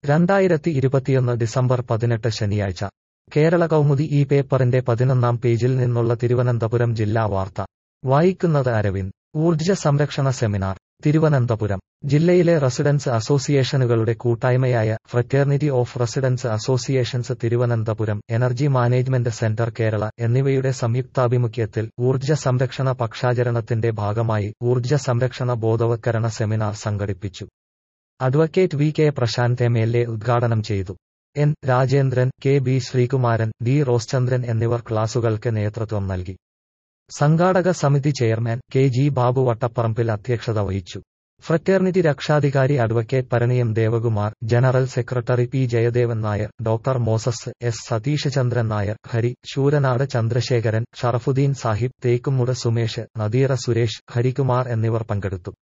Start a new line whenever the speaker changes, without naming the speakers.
രണ്ടായിരത്തി ഇരുപത്തിയൊന്ന് ഡിസംബർ പതിനെട്ട് ശനിയാഴ്ച കേരള കൗമുദി ഈ പേപ്പറിന്റെ പതിനൊന്നാം പേജിൽ നിന്നുള്ള തിരുവനന്തപുരം ജില്ലാ വാർത്ത വായിക്കുന്നത് അരവിന്ദ് ഊർജ്ജ സംരക്ഷണ സെമിനാർ തിരുവനന്തപുരം ജില്ലയിലെ റെസിഡൻസ് അസോസിയേഷനുകളുടെ കൂട്ടായ്മയായ fraternity of residents associations Thiruvananthapuram energy management centre Kerala എന്നിവയുടെ സംയുക്താഭിമുഖ്യത്തിൽ ഊർജ്ജ സംരക്ഷണ പക്ഷാചരണത്തിന്റെ ഭാഗമായി ഊർജ്ജ സംരക്ഷണ ബോധവത്കരണ സെമിനാർ സംഘടിപ്പിച്ചു advocate V K Prashanth M L A ഉദ്ഘാടനം ചെയ്തു N Rajendran K B Sreekumaran D Roschandran എന്നിവർ ക്ലാസുകൾക്ക് നേതൃത്വം നൽകി സംഘാടക സമിതി chairman K G Babu Vattaparambil അധ്യക്ഷത വഹിച്ചു ഫ്രറ്റേർണിറ്റി രക്ഷാധികാരി advocate Paraniyam Devakumar general secretary P Jayadevan Nair doctor Moses S Satheesh Chandran Nair Hari Sooranad Chandrasekharan Sharafuddin Sahib Thekkumood Sumesh Nadeera Suresh Harikumar എന്നിവർ പങ്കെടുത്തു